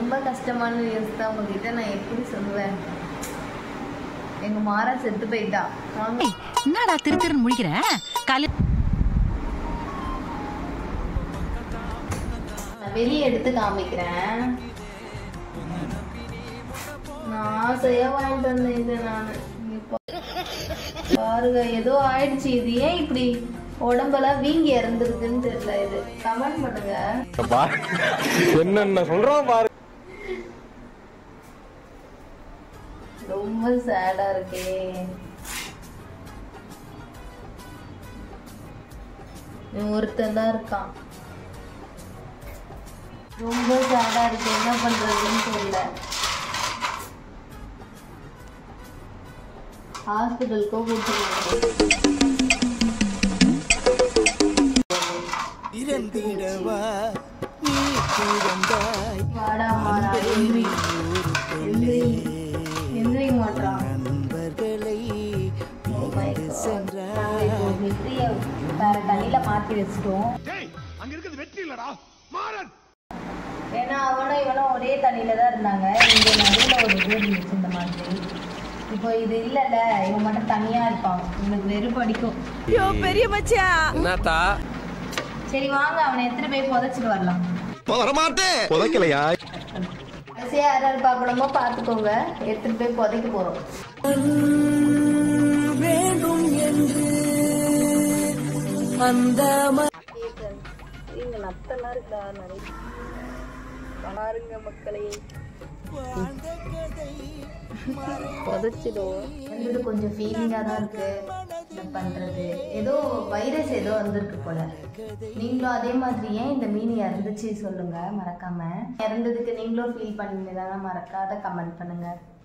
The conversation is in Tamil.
ரொம்ப கஷ்டமான நியூஸ் தான் உங்ககிட்ட நான் எப்படி சொல்லுவேன் எங்க மாறா செத்து போயிட்டா வாங்க என்னடா திரு திருன்னு முழிக்கிற காலை நான் வெளியே எடுத்து காமிக்கிறேன் நான் ஆசையா வாங்கிட்டு வந்தேன் இது நான் பாருங்க ஏதோ ஆயிடுச்சு இது ஏன் இப்படி உடம்பெல்லாம் வீங்கி இறந்துருக்குன்னு தெரியல இது கமெண்ட் பண்ணுங்க என்னென்ன சொல்றான் பாரு ரொம்ப சேடா இருக்கே இவன் ஒருத்தன் தான் இருக்கான் ரொம்ப சேடா இருக்கு என்ன பண்றதுன்னு தெரியல ஹாஸ்பிட்டலுக்கோ கூட்டு இறந்திடவா நீ பிறந்தாய் வாடா மாடா எந்திரி எந்திரி எந்திரி மாட்டான் நண்பர்களை பிரிந்து சென்றாய் வெற்றிய வேற தண்ணியில மாத்தி வச்சிட்டோம் அங்க இருக்கிறது வெற்றி இல்லடா மாறன் ஏன்னா அவனும் இவனும் ஒரே தண்ணியில தான் இருந்தாங்க இங்க நடுவில் ஒரு வீடு இருந்துச்சு இந்த மாதிரி இப்போ இது இல்லைல்ல இவன் மட்டும் தனியா இருப்பான் இவனுக்கு வெறுப்பு அடிக்கும் என்னத்தா சரி வாங்க அவனை எடுத்துட்டு போய் புதைச்சிட்டு வரலாம் வரமாட்டேன் புதைக்கலையா கடைசியா யாராவது பார்க்கணுமோ பார்த்துக்கோங்க எடுத்துட்டு போய் புதைக்க போறோம் வேண்டும் என்று அந்த இங்க நத்தெல்லாம் இருக்கா நிறைய பாருங்க மக்களே வாழ்ந்த கதை புதைச்சிடும் வந்தது கொஞ்சம் ஃபீலிங்காக தான் இருக்கு என்ன பண்றது ஏதோ வைரஸ் ஏதோ வந்திருக்கு போல நீங்களும் அதே மாதிரி ஏன் இந்த மீன் இறந்துச்சு சொல்லுங்க மறக்காம இறந்ததுக்கு நீங்களும் ஃபீல் பண்ணீங்கன்னா மறக்காத கமெண்ட் பண்ணுங்க